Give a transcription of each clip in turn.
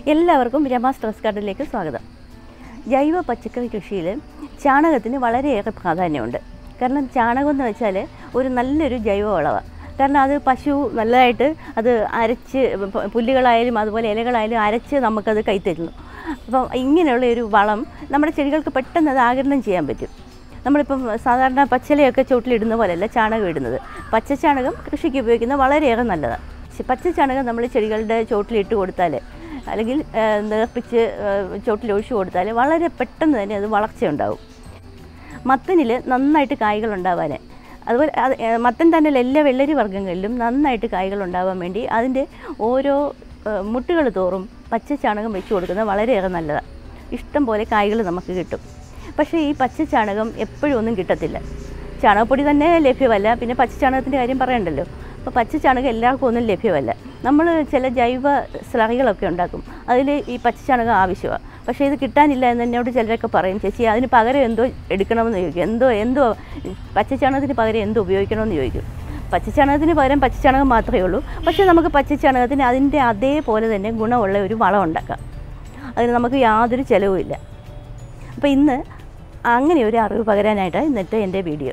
എല്ലാവർക്കും രമാസ് ടെറസ് ഗാർഡനിലേക്ക് സ്വാഗതം ജൈവ പച്ചക്കറി കൃഷിയിൽ ചാണകത്തിന് വളരെയേറെ പ്രാധാന്യമുണ്ട് കാരണം ചാണകം എന്ന് വെച്ചാൽ ഒരു നല്ലൊരു ജൈവ വളമാണ് കാരണം അത് പശു നല്ലതായിട്ട് അത് അരച്ച് പ- പുല്ലുകളായാലും അതുപോലെ ഇലകളായാലും അരച്ച് നമുക്കത് കൈത്തരുന്നു അപ്പം ഇങ്ങനെയുള്ള ഒരു വളം നമ്മുടെ ചെടികൾക്ക് പെട്ടെന്ന് അത് ആകിരണം ചെയ്യാൻ പറ്റും നമ്മളിപ്പം സാധാരണ പച്ചിലയൊക്കെ ചോട്ടിലിടുന്ന പോലെയല്ല ചാണകം ഇടുന്നത് പച്ചച്ചാണകം കൃഷിക്ക് ഉപയോഗിക്കുന്ന വളരെയേറെ നല്ലതാണ് പക്ഷെ പച്ചച്ചാണകം നമ്മൾ ചെടികളുടെ ചോട്ടിലിട്ട് കൊടുത്താൽ അല്ലെങ്കിൽ ആ, നേർപ്പിച്ച് ചോട്ടിൽ ഒഴിച്ചു കൊടുത്താൽ വളരെ പെട്ടെന്ന് തന്നെ അത് വളർച്ചയുണ്ടാവും മത്തനിൽ നന്നായിട്ട് കായ്കൾ ഉണ്ടാവാൻ അതുപോലെ അത് ഏ, മത്തൻ തന്നെ എല്ലാ വെള്ളരി വർഗ്ഗങ്ങളിലും നന്നായിട്ട് കായ്കൾ ഉണ്ടാവാൻ വേണ്ടി അതിൻ്റെ ഓരോ മുട്ടുകൾ തോറും പച്ച ചാണകം വെച്ച് കൊടുക്കുന്നത് വളരെയേറെ നല്ലതാണ് ഇഷ്ടം പോലെ കായ്കൾ നമുക്ക് കിട്ടും പക്ഷേ ഈ പച്ച ചാണകം എപ്പോഴും ഒന്നും കിട്ടത്തില്ല ചാണകപ്പൊടി തന്നെ ലഭ്യമല്ല പിന്നെ പച്ച ചാണകത്തിൻ്റെ കാര്യം പറയണ്ടല്ലോ അപ്പോൾ പച്ച ചാണകം എല്ലാവർക്കും ഒന്നും ലഭ്യമല്ല നമ്മൾ ചില ജൈവ സ്ലറികളൊക്കെ ഉണ്ടാക്കും അതിൽ ഈ പച്ച ചാണകം ആവശ്യമാണ് പക്ഷേ ഇത് കിട്ടാനില്ല എന്ന് എന്നോട് ചിലരൊക്കെ പറയും ചേച്ചി അതിന് പകരം എന്തോ എടുക്കണമെന്ന് ചോദിക്കും എന്തോ എന്തോ പച്ചച്ചാണകത്തിന് പകരം എന്തോ ഉപയോഗിക്കണമെന്ന് ചോദിക്കും പച്ചച്ചാണകത്തിന് പകരം പച്ചച്ചാണകം മാത്രമേ ഉള്ളൂ പക്ഷേ നമുക്ക് പച്ചച്ചാണകത്തിന് അതിൻ്റെ അതേപോലെ തന്നെ ഗുണമുള്ള ഒരു വളം ഉണ്ടാക്കാം അതിന് നമുക്ക് യാതൊരു ചിലവുമില്ല അപ്പോൾ ഇന്ന് അങ്ങനെ ഒരു അറിവ് പകരാനായിട്ടാണ് ഇന്നത്തെ എൻ്റെ വീഡിയോ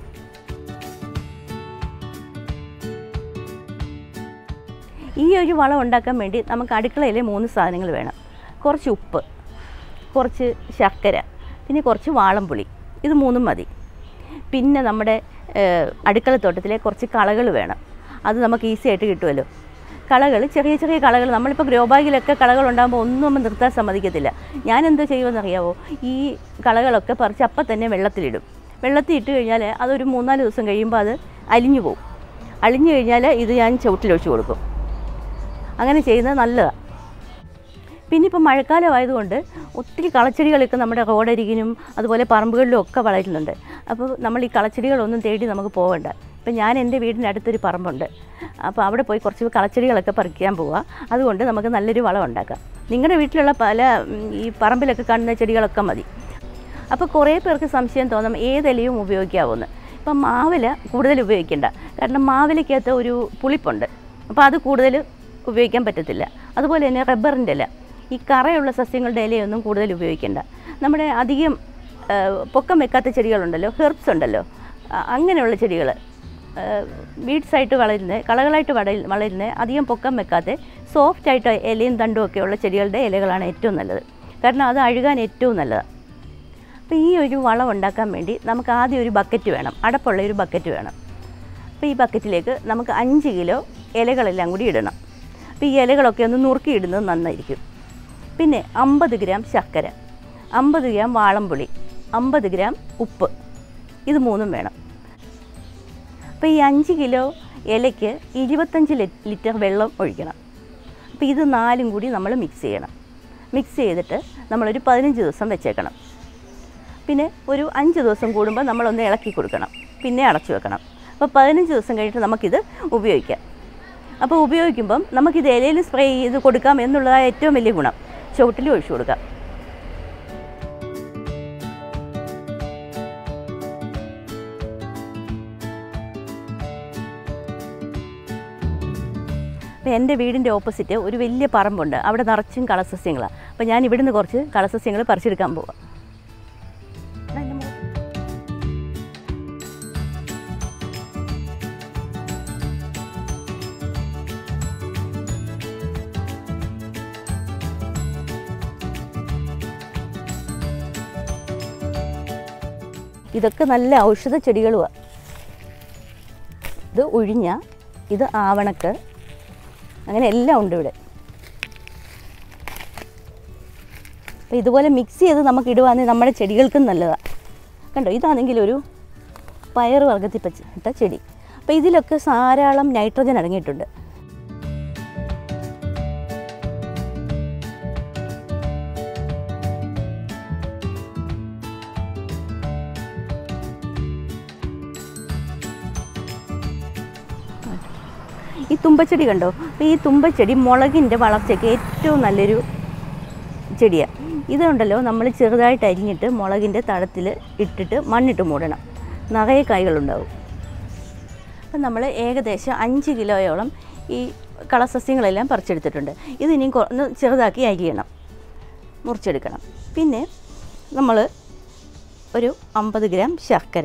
ഈ ഒരു വളം ഉണ്ടാക്കാൻ വേണ്ടി നമുക്ക് അടുക്കളയിൽ മൂന്ന് സാധനങ്ങൾ വേണം കുറച്ച് ഉപ്പ് കുറച്ച് ശർക്കര പിന്നെ കുറച്ച് വാളംപുളി ഇത് മൂന്നും മതി പിന്നെ നമ്മുടെ ഏഹ്, അടുക്കളത്തോട്ടത്തിലെ കുറച്ച് കളകൾ വേണം അത് നമുക്ക് ഈസി ആയിട്ട് കിട്ടുമല്ലോ കളകൾ ചെറിയ ചെറിയ കളകൾ നമ്മളിപ്പോൾ ഗ്രോ ബാഗിലൊക്കെ കളകൾ ഉണ്ടാകുമ്പോൾ ഒന്നും നമ്മൾ നിർത്താൻ സമ്മതിക്കത്തില്ല ഞാൻ എന്തോ ചെയ്യുമെന്നറിയാവോ ഈ കളകളൊക്കെ പറിച്ച് അപ്പം തന്നെ വെള്ളത്തിലിടും വെള്ളത്തിൽ ഇട്ട് കഴിഞ്ഞാൽ അതൊരു മൂന്നാല് ദിവസം കഴിയുമ്പോൾ അത് അലിഞ്ഞു പോകും അലിഞ്ഞു കഴിഞ്ഞാൽ ഇത് ഞാൻ ചുവട്ടിലൊഴിച്ച് കൊടുക്കും അങ്ങനെ ചെയ്യുന്നത് നല്ലതാണ് പിന്നെ ഇപ്പം മഴക്കാലമായതുകൊണ്ട് ഒത്തിരി കളച്ചെടികളൊക്കെ നമ്മുടെ റോഡരികിനും അതുപോലെ പറമ്പുകളിലും ഒക്കെ വളരുന്നുണ്ട് അപ്പോൾ നമ്മൾ ഈ കളച്ചെടികളൊന്നും തേടി നമുക്ക് പോകണ്ട ഇപ്പം ഞാൻ എൻ്റെ വീടിൻ്റെ അടുത്തൊരു പറമ്പുണ്ട് അപ്പോൾ അവിടെ പോയി കുറച്ച് കളച്ചെടികളൊക്കെ പറിക്കാൻ പോവുക അതുകൊണ്ട് നമുക്ക് നല്ലൊരു വളം ഉണ്ടാക്കാം നിങ്ങളുടെ വീട്ടിലുള്ള പല ഉം, ഈ പറമ്പിലൊക്കെ കാണുന്ന ചെടികളൊക്കെ മതി അപ്പോൾ കുറേ പേർക്ക് സംശയം തോന്നും ഏതെലയും ഉപയോഗിക്കാവുമെന്ന് ഇപ്പം മാവില കൂടുതൽ ഉപയോഗിക്കേണ്ട കാരണം മാവിലയ്ക്കകത്ത് ഒരു പുളിപ്പുണ്ട് അപ്പോൾ അത് കൂടുതൽ ഉപയോഗിക്കാൻ പറ്റത്തില്ല അതുപോലെ തന്നെ റബ്ബറിൻ്റെ ഇല ഈ കറയുള്ള സസ്യങ്ങളുടെ ഇലയൊന്നും കൂടുതൽ ഉപയോഗിക്കേണ്ട നമ്മുടെ അധികം ആ, പൊക്കം വെക്കാത്ത ചെടികളുണ്ടല്ലോ ഹെർബ്സ് ഉണ്ടല്ലോ ആ, അങ്ങനെയുള്ള ചെടികൾ വീഡ്സ് ആയിട്ട് വളരുന്ന കളകളായിട്ട് വള വളരുന്ന അധികം പൊക്കം വെക്കാത്ത സോഫ്റ്റ് ആയിട്ട് ഇലയും തണ്ടും ഒക്കെ ഉള്ള ചെടികളുടെ ഇലകളാണ് ഏറ്റവും നല്ലത് കാരണം അത് അഴുകാൻ ഏറ്റവും നല്ലതാണ് അപ്പോൾ ഈ ഒരു വളം ഉണ്ടാക്കാൻ വേണ്ടി നമുക്ക് ആദ്യം ഒരു ബക്കറ്റ് വേണം അടപ്പുള്ള ഒരു ബക്കറ്റ് വേണം അപ്പോൾ ഈ ബക്കറ്റിലേക്ക് നമുക്ക് അഞ്ച് കിലോ ഇലകളെല്ലാം കൂടി ഇടണം അപ്പോൾ ഈ ഇലകളൊക്കെ ഒന്ന് നുറുക്കി ഇടുന്നത് നന്നായിരിക്കും പിന്നെ അമ്പത് ഗ്രാം ശർക്കര അമ്പത് ഗ്രാം വാളംപുളി അമ്പത് ഗ്രാം ഉപ്പ് ഇത് മൂന്നും വേണം അപ്പോൾ ഈ അഞ്ച് കിലോ ഇലയ്ക്ക് ഇരുപത്തഞ്ച് ലിറ്റ് ലിറ്റർ വെള്ളം ഒഴിക്കണം അപ്പോൾ ഇത് നാലും കൂടി നമ്മൾ മിക്സ് ചെയ്യണം മിക്സ് ചെയ്തിട്ട് നമ്മളൊരു പതിനഞ്ച് ദിവസം വെച്ചേക്കണം പിന്നെ ഒരു അഞ്ച് ദിവസം കൂടുമ്പോൾ നമ്മളൊന്ന് ഇളക്കി കൊടുക്കണം പിന്നെ അടച്ചു വെക്കണം അപ്പോൾ പതിനഞ്ച് ദിവസം കഴിഞ്ഞിട്ട് നമുക്കിത് ഉപയോഗിക്കാം അപ്പോൾ ഉപയോഗിക്കുമ്പം നമുക്കിത് ഇലയിൽ സ്പ്രേ ചെയ്ത് കൊടുക്കാം എന്നുള്ളതാണ് ഏറ്റവും വലിയ ഗുണം ചുവട്ടിൽ ഒഴിച്ചു കൊടുക്കാം അപ്പോൾ എൻ്റെ വീടിൻ്റെ ഓപ്പോസിറ്റ് ഒരു വലിയ പറമ്പുണ്ട് അവിടെ നിറച്ചും കളസസ്യങ്ങളാണ് അപ്പോൾ ഞാൻ ഇവിടുന്ന് കുറച്ച് കളസസ്യങ്ങൾ പറിച്ചെടുക്കാൻ പോവാം ഇതൊക്കെ നല്ല ഔഷധ ചെടികളുമാണ് ഇത് ഉഴിഞ്ഞ ഇത് ആവണക്ക് അങ്ങനെ എല്ലാം ഉണ്ട് ഇവിടെ അപ്പോൾ ഇതുപോലെ മിക്സ് ചെയ്ത് നമുക്ക് ഇടുവാണെങ്കിൽ നമ്മുടെ ചെടികൾക്കും നല്ലതാണ് കണ്ടോ ഇതാണെങ്കിൽ ഒരു പയർ വർഗത്തിൽ പച്ച ഇട്ട ചെടി അപ്പോൾ ഇതിലൊക്കെ ധാരാളം നൈട്രജൻ അടങ്ങിയിട്ടുണ്ട് ഈ തുമ്പച്ചെടി കണ്ടോ അപ്പോൾ ഈ തുമ്പച്ചെടി മുളകിൻ്റെ വളർച്ചയ്ക്ക് ഏറ്റവും നല്ലൊരു ചെടിയാണ് ഇതുണ്ടല്ലോ നമ്മൾ ചെറുതായിട്ട് അരിഞ്ഞിട്ട് മുളകിൻ്റെ തടത്തിൽ ഇട്ടിട്ട് മണ്ണിട്ട് മൂടണം നിറയെ കായ്കളുണ്ടാവും അപ്പം നമ്മൾ ഏകദേശം അഞ്ച് കിലോയോളം ഈ കളസസ്യങ്ങളെല്ലാം പറിച്ചെടുത്തിട്ടുണ്ട് ഇത് ഇനിയും കൊ- ഒന്ന് ചെറുതാക്കി അരിയണം മുറിച്ചെടുക്കണം പിന്നെ നമ്മൾ ഒരു അമ്പത് ഗ്രാം ശർക്കര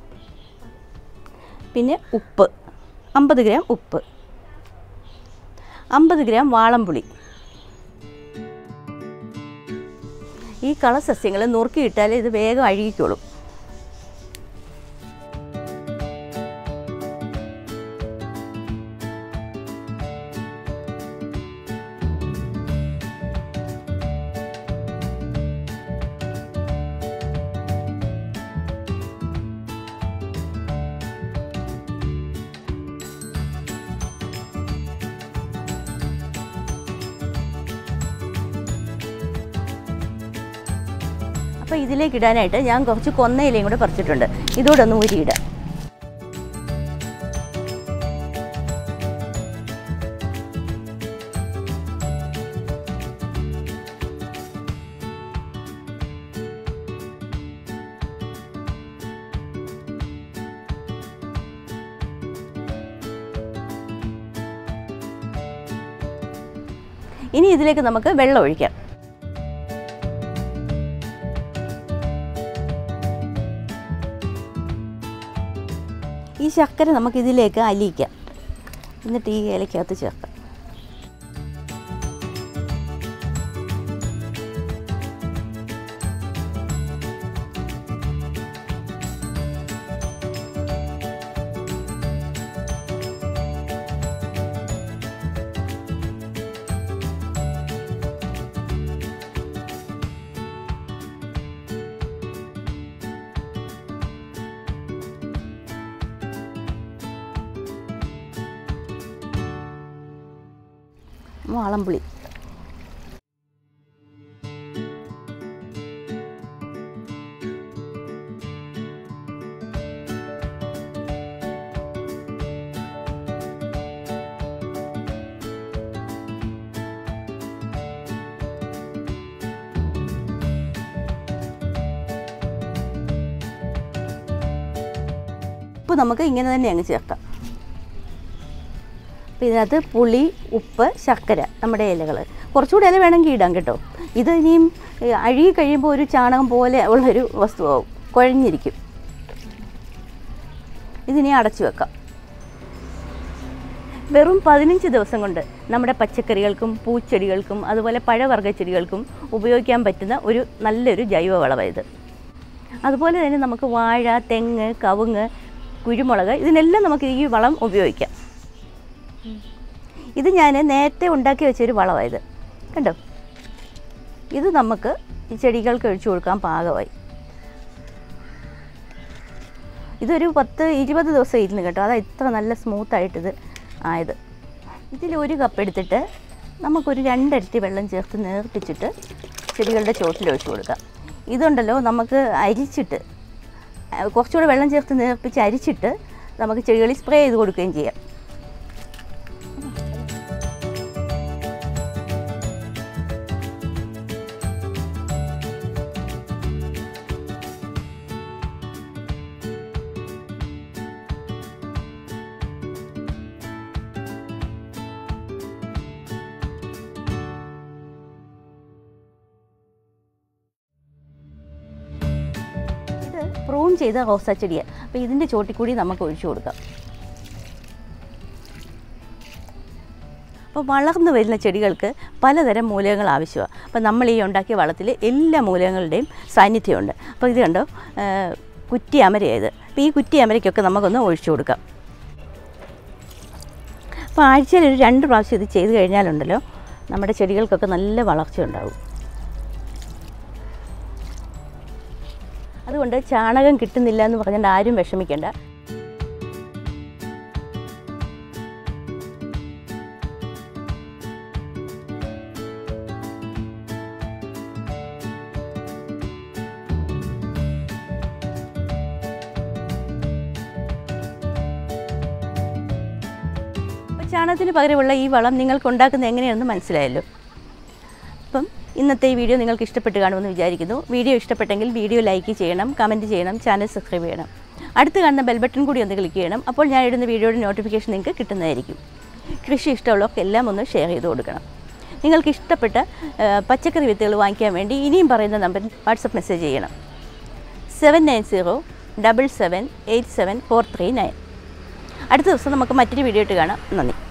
പിന്നെ ഉപ്പ് അമ്പത് ഗ്രാം ഉപ്പ് അമ്പത് ഗ്രാം വാളംപുളി ഈ കളസസ്യങ്ങൾ നുറുക്കിയിട്ടാൽ ഇത് വേഗം അഴുകിക്കോളും അപ്പോൾ ഇതിലേക്ക് ഇടാനായിട്ട് ഞാൻ കുറച്ച് കൊന്നയിലയും കൂടെ പറിച്ചിട്ടുണ്ട് ഇതോടെ ഒന്ന് ഊരിയിടാം ഇനി ഇതിലേക്ക് നമുക്ക് വെള്ളം ഒഴിക്കാം ഈ ശർക്കര നമുക്ക് ഇതിലേക്ക് അലിയിക്കാം എന്നിട്ട് ഈ ഇലക്കകത്ത് ചേർക്കാം വാളംപുളി ഉപ്പ് നമുക്ക് ഇങ്ങനെ തന്നെ അങ്ങ് ചേർക്കാം അപ്പോൾ ഇതിനകത്ത് പുളി ഉപ്പ് ശർക്കര നമ്മുടെ ഇലകൾ കുറച്ചുകൂടി ഇല വേണമെങ്കിൽ ഇടാം കേട്ടോ ഇത് ഇനിയും ഏ, അഴുകി കഴിയുമ്പോൾ ഒരു ചാണകം പോലെ ഉള്ളൊരു വസ്തുവാകും കുഴഞ്ഞിരിക്കും ഇതിനി അടച്ചു വെക്കാം വെറും പതിനഞ്ച് ദിവസം കൊണ്ട് നമ്മുടെ പച്ചക്കറികൾക്കും പൂച്ചെടികൾക്കും അതുപോലെ പഴവർഗ്ഗ ചെടികൾക്കും ഉപയോഗിക്കാൻ പറ്റുന്ന ഒരു നല്ലൊരു ജൈവവളമാണ് ഇത് അതുപോലെ തന്നെ നമുക്ക് വാഴ തെങ്ങ് കവുങ്ങ് കുരുമുളക് ഇതിനെല്ലാം നമുക്ക് ഈ വളം ഉപയോഗിക്കാം ഇത് ഞാൻ നേരത്തെ ഉണ്ടാക്കി വെച്ചൊരു വളമായത് കണ്ടോ ഇത് നമുക്ക് ഈ ചെടികൾക്ക് ഒഴിച്ചു കൊടുക്കാൻ പാകമായി ഇതൊരു പത്ത് ഇരുപത് ദിവസം ഇരുന്ന് കേട്ടോ അതാ ഇത്ര നല്ല സ്മൂത്തായിട്ടിത് ആയത് ഇതിൽ ഒരു കപ്പ് എടുത്തിട്ട് നമുക്കൊരു രണ്ടരട്ടി വെള്ളം ചേർത്ത് നേർപ്പിച്ചിട്ട് ചെടികളുടെ ചോട്ടിൽ ഒഴിച്ചു കൊടുക്കാം ഇതുണ്ടല്ലോ നമുക്ക് അരിച്ചിട്ട് ആ, കുറച്ചുകൂടെ വെള്ളം ചേർത്ത് നേർപ്പിച്ച് അരിച്ചിട്ട് നമുക്ക് ചെടികളിൽ സ്പ്രേ ചെയ്ത് കൊടുക്കുകയും ചെയ്യാം ഇത് പ്രൂൺ ചെയ്ത റോസാ ചെടിയാണ് അപ്പോൾ ഇതിൻ്റെ ചോട്ടിൽ കൂടി നമുക്ക് ഒഴിച്ചു കൊടുക്കാം അപ്പോൾ വളർന്നു വരുന്ന ചെടികൾക്ക് പലതരം മൂലകങ്ങൾ ആവശ്യമാണ് അപ്പോൾ നമ്മൾ ഈ ഉണ്ടാക്കിയ വളത്തിൽ എല്ലാ മൂലകങ്ങളുടെയും സാന്നിധ്യമുണ്ട് അപ്പോൾ ഇത് കണ്ടോ ആ, കുറ്റി അമരയത് അപ്പോൾ ഈ കുറ്റി അമരയ്ക്കൊക്കെ നമുക്കൊന്ന് ഒഴിച്ചു കൊടുക്കാം അപ്പോൾ ആഴ്ചയിൽ ഒരു രണ്ട് പ്രാവശ്യം ഇത് ചെയ്ത് കഴിഞ്ഞാലുണ്ടല്ലോ നമ്മുടെ ചെടികൾക്കൊക്കെ നല്ല വളർച്ച ഉണ്ടാവും അതുകൊണ്ട് ചാണകം കിട്ടുന്നില്ല എന്ന് പറഞ്ഞുകൊണ്ട് ആരും വിഷമിക്കേണ്ട അപ്പോൾ ചാണകത്തിന് പകരമുള്ള ഈ വളം നിങ്ങൾക്ക് ഉണ്ടാക്കുന്നത് എങ്ങനെയാണെന്ന് മനസ്സിലായല്ലോ അപ്പം ഇന്നത്തെ ഈ വീഡിയോ നിങ്ങൾക്ക് ഇഷ്ടപ്പെട്ട് കാണുമെന്ന് വിചാരിക്കുന്നു വീഡിയോ ഇഷ്ടപ്പെട്ടെങ്കിൽ വീഡിയോ ലൈക്ക് ചെയ്യണം കമൻറ്റ് ചെയ്യണം ചാനൽ സബ്സ്ക്രൈബ് ചെയ്യണം അടുത്ത് കാണുന്ന ബെൽ ബട്ടൺ കൂടി ഒന്ന് ക്ലിക്ക് ചെയ്യണം അപ്പോൾ ഞാൻ ഇടുന്ന വീഡിയോയുടെ നോട്ടിഫിക്കേഷൻ നിങ്ങൾക്ക് കിട്ടുന്നതായിരിക്കും കൃഷി ഇഷ്ടമുള്ളവർക്ക് എല്ലാം ഒന്ന് ഷെയർ ചെയ്ത് കൊടുക്കണം നിങ്ങൾക്ക് ഇഷ്ടപ്പെട്ട ആ, പച്ചക്കറി വിത്തുകൾ വാങ്ങിക്കാൻ വേണ്ടി ഇനിയും പറയുന്ന നമ്പറിൽ വാട്സപ്പ് മെസ്സേജ് ചെയ്യണം seven nine zero double seven eight seven four three nine അടുത്ത ദിവസം നമുക്ക് മറ്റൊരു വീഡിയോ ഇട്ട് കാണാം നന്ദി